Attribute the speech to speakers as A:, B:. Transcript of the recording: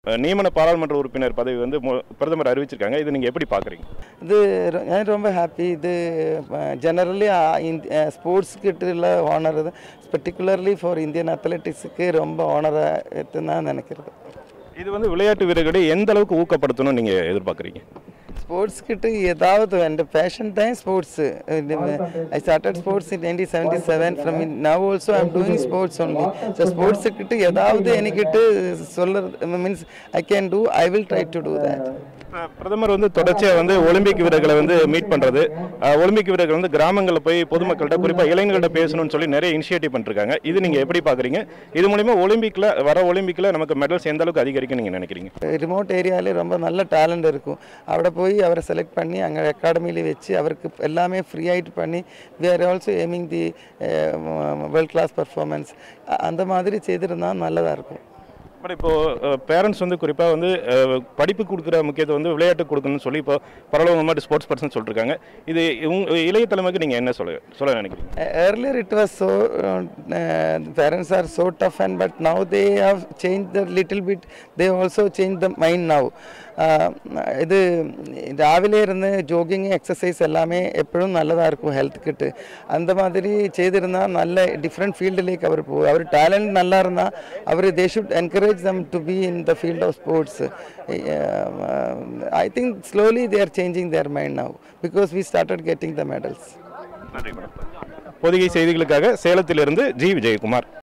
A: அஹ், நியமன பாராளுமன்ற உறுப்பினர் பதவி வந்து மு- பிரதமர் அறிவிச்சிருக்காங்க இது நீங்கள் எப்படி பார்க்குறீங்க
B: ഇത് ര- ഞാൻ ரொம்ப ഹാപ്പി ഇത് ജനറലി സ്പോർട്സ് കിട്ടുള്ള ഓണർ പെർട്ടിക്കുലർലി ഫോർ ഇന്ത്യൻ അത്ലറ്റിക്ஸுக்கு ரொம்ப ஓனராக எத்துனா நினைக்கிறது
A: இது வந்து விளையாட்டு வீரர்களை எந்த அளவுக்கு ஊக்கப்படுத்தணும்னு நீங்கள் எதிர்பார்க்குறீங்க
B: ஸ்போர்ட்ஸ் கிட்ட ஏதாவது என் பேஷன் தான் sports I started sports in nineteen seventy seven from now also I'm doing sports only so sports கிட்ட ஏதாவது எனக்கிட்டு சொல்லுறது means I can do I will try to do that
A: இப்ப பிரதமர் வந்து தொடர்ச்சியாக வந்து ஒலிம்பிக் வீரர்களை வந்து மீட் பண்ணுறது ஒலிம்பிக் வீரர்கள் வந்து கிராமங்களில் போய் பொதுமக்கள்கிட்ட குறிப்பாக இளைஞர்கள்ட்ட பேசணும்னு சொல்லி நிறைய இனிஷியேட்டிவ் பண்ணிருக்காங்க இது நீங்கள் எப்படி பார்க்குறீங்க இது மூலிமா ஒலிம்பிக்கில் வர ஒலிம்பிக்கில் நமக்கு மெடல்ஸ் எந்த அளவுக்கு அதிகரிக்கும் நீங்கள் நினைக்கிறீங்க
B: ரிமோட் ஏரியாலே ரொம்ப நல்ல டேலண்ட் இருக்கும் അവിടെ போய் அவரை செலக்ட் பண்ணி அங்கே அகாடமியில் வச்சு அவருக்கு எல்லாமே ஃப்ரீ ஆகிட்டு பண்ணி we are also aiming the world class performance அந்த மாதிரி செய்திருந்தால் நல்லதாக இருக்கும்
A: பட் இப்போ பேரண்ட்ஸ் வந்து குறிப்பாக வந்து அஹ், படிப்பு கொடுக்குற முக்கியத்துவம் வந்து விளையாட்டு கொடுக்கணும்னு சொல்லி இப்போ பரவாயில்ல மாதிரி ஸ்போர்ட்ஸ் பர்சன் சொல்லிருக்காங்க இது உங்க இளைய தலைமைக்கு நீங்கள் என்ன சொல்ல சொல்ல நினைக்கிறீங்க
B: Uh, earlier it was so uh, uh, parents are so tough and but now they have changed a little bit they also changed the mind now Uh, ഇത് രാവിലെ ഇരുന്ന് ജോഗിങ് എക്സസൈസ് എല്ലാമേ എപ്പോഴും നല്ലதாக இருக்கும் ஹெல்த் கிட்டு அந்த மாதிரி செய்திருந்தால் நல்ல டிஃப்ரெண்ட் ஃபீல்டிലേക്ക് அவர் പോകും அவர் ടാലൻറ്റ് நல்லா இருந்தால் அவர் they should encourage them to be in the field of sports I think slowly they are changing their mind now because we started getting the medals
A: நன்றி மேடம் பொதிகை செய்திகளுக்காக சேலத்திலிருந்து ஜி விஜயகுமார்